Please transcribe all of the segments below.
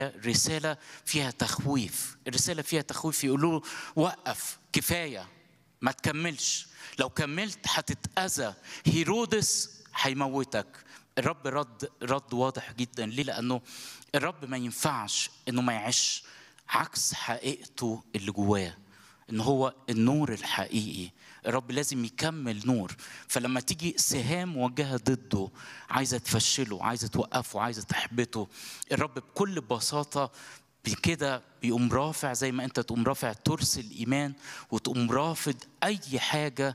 رسالة فيها تخويف الرسالة فيها تخويف يقولوا له وقف كفاية ما تكملش لو كملت هتتأذى هيرودس هيموتك الرب رد رد واضح جدا ليه لأنه الرب ما ينفعش إنه ما يعيش عكس حقيقته اللي جواه ان هو النور الحقيقي الرب لازم يكمل نور فلما تيجي سهام موجهه ضده عايزه تفشله عايزه توقفه عايزه تحبطه الرب بكل بساطه بكده بيقوم رافع زي ما انت تقوم رافع ترس الايمان وتقوم رافض اي حاجه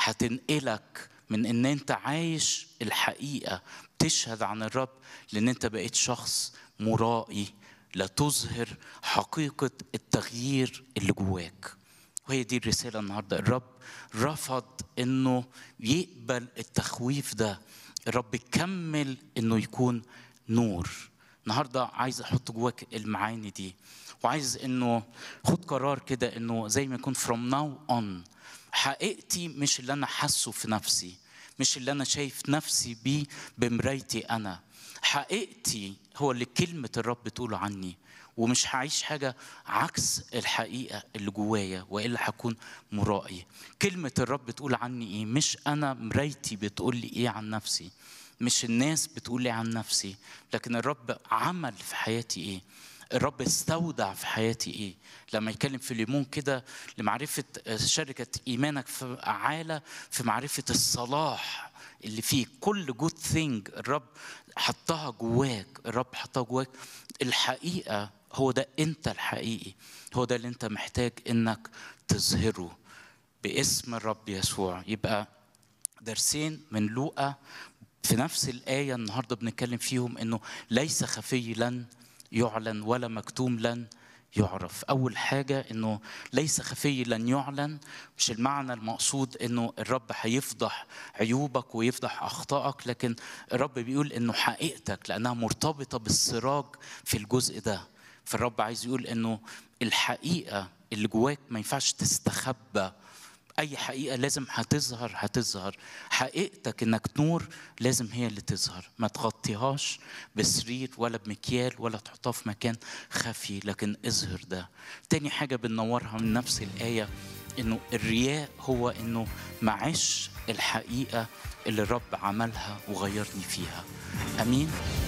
هتنقلك من ان انت عايش الحقيقه تشهد عن الرب لان انت بقيت شخص مرائي لا تظهر حقيقه التغيير اللي جواك وهي دي الرساله النهارده الرب رفض انه يقبل التخويف ده الرب كمل انه يكون نور النهارده عايز احط جواك المعاني دي وعايز انه خد قرار كده انه زي ما يكون from now on حقيقتي مش اللي انا حاسه في نفسي مش اللي انا شايف نفسي بيه بمرايتي انا حقيقتي هو اللي كلمه الرب بتقوله عني ومش هعيش حاجة عكس الحقيقة اللي جوايا وإلا هكون مرائي كلمة الرب بتقول عني إيه مش أنا مرايتي بتقول لي إيه عن نفسي مش الناس بتقول لي عن نفسي لكن الرب عمل في حياتي إيه الرب استودع في حياتي ايه لما يتكلم في ليمون كده لمعرفة شركة إيمانك في أعالى في معرفة الصلاح اللي فيه كل جود ثينج الرب حطها جواك الرب حطها جواك الحقيقة هو ده أنت الحقيقي هو ده اللي أنت محتاج إنك تظهره باسم الرب يسوع يبقى درسين من لوقا في نفس الآية النهاردة بنتكلم فيهم إنه ليس خفي لن يعلن ولا مكتوم لن يعرف أول حاجة إنه ليس خفي لن يعلن مش المعنى المقصود إنه الرب هيفضح عيوبك ويفضح أخطائك لكن الرب بيقول إنه حقيقتك لأنها مرتبطة بالسراج في الجزء ده فالرب عايز يقول إنه الحقيقة اللي جواك ما ينفعش تستخبى اي حقيقه لازم هتظهر هتظهر حقيقتك انك نور لازم هي اللي تظهر ما تغطيهاش بسرير ولا بمكيال ولا تحطها في مكان خفي لكن اظهر ده تاني حاجه بننورها من نفس الايه انه الرياء هو انه معيش الحقيقه اللي الرب عملها وغيرني فيها امين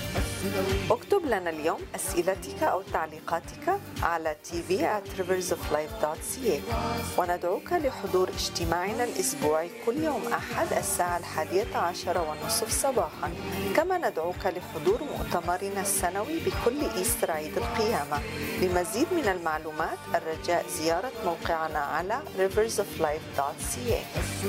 اكتب لنا اليوم أسئلتك أو تعليقاتك على tv at riversoflife.ca وندعوك لحضور اجتماعنا الأسبوعي كل يوم أحد الساعة الحادية عشر والنصف صباحا كما ندعوك لحضور مؤتمرنا السنوي بكل إيستر عيد القيامة لمزيد من المعلومات الرجاء زيارة موقعنا على riversoflife.ca